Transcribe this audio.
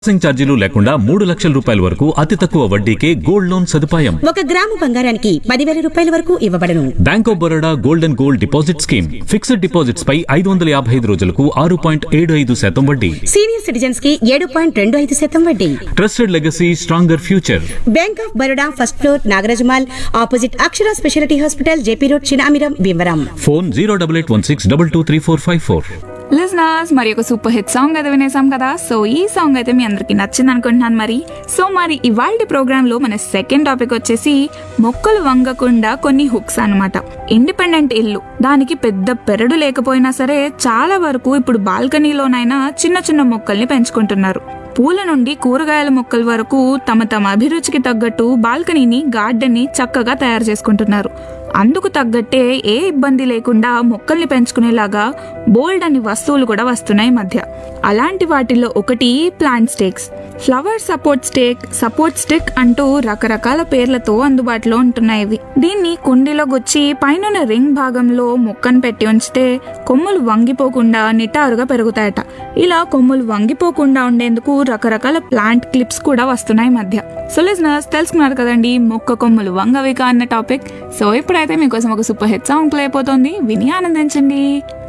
processing ఛార్జీలు లేకుండా మూడు లక్షల రూపాయల వరకు అతి తక్కువ వడ్డీకే గోల్డ్ లోన్ సదుపాయం ఒక గ్రాము బంగారానికి పదివేల రూపాయల వరకు ఇవ్వబడను bank of Baroda gold and gold deposit scheme fixed deposits పై ఐదు వందల యాభై ఐదు రోజులకు ఆరు పాయింట్ ఏడు ఐదు శాతం వడ్డీ సీనియర్ సిటిజన్స్ కి ఏడు పాయింట్ రెండు ఐదు శాతం వడ్డీ trusted legacy stronger future bank of Baroda first floor Nagaraj mall opposite Akshara speciality hospital JP road Chinamiram Bhimavaram phone zero double eight one six double two three four five four listeners మరి ఒక సూపర్ హిట్ సాంగ్ అయితే వినేసాం కదా so ఈ song అయితే మీ అందరికి నచ్చింది అనుకుంటున్నాను మరి సో మరి ఇవాళ ప్రోగ్రామ్ లో మన సెకండ్ టాపిక్ వచ్చేసి మొక్కలు వంగకుండా కొన్ని హుక్స్ అన్నమాట ఇండిపెండెంట్ ఇల్లు దానికి పెద్ద పెరడు లేకపోయినా సరే చాలా వరకు ఇప్పుడు బాల్కనీలోనైనా చిన్న చిన్న మొక్కల్ని పెంచుకుంటున్నారు పూల నుండి కూరగాయల మొక్కల వరకు తమ తమ అభిరుచికి తగ్గట్టు బాల్కనీని గార్డెన్ ని చక్కగా తయారు చేసుకుంటున్నారు అందుకు తగ్గట్టే ఏ ఇబ్బంది లేకుండా మొక్కల్ని పెంచుకునేలాగా బోల్డ్ అని వస్తువులు కూడా వస్తున్నాయి ఈ మధ్య అలాంటి వాటిల్లో ఒకటి plant stakes flower support stake support stick అంటూ రకరకాల పేర్లతో అందుబాటులో ఉంటున్నాయి ఇవి దీన్ని కుండీలో గుచ్చి పైన రింగ్ భాగంలో మొక్కను పెట్టి ఉంచితే కొమ్మలు వంగిపోకుండా నిటారుగా పెరుగుతాయట ఇలా కొమ్మలు వంగిపోకుండా ఉండేందుకు రకరకాల ప్లాంట్ క్లిప్స్ కూడా వస్తున్నాయి ఈ మధ్య సో లిజనర్స్ తెలుసుకున్నారు కదండి మొక్క కొమ్మలు వంగవిక అన్న టాపిక్ సో ఇప్పుడైతే మీకోసం ఒక సూపర్ హిట్ సాంగ్ ప్లే అయిపోతుంది విని ఆనందించండి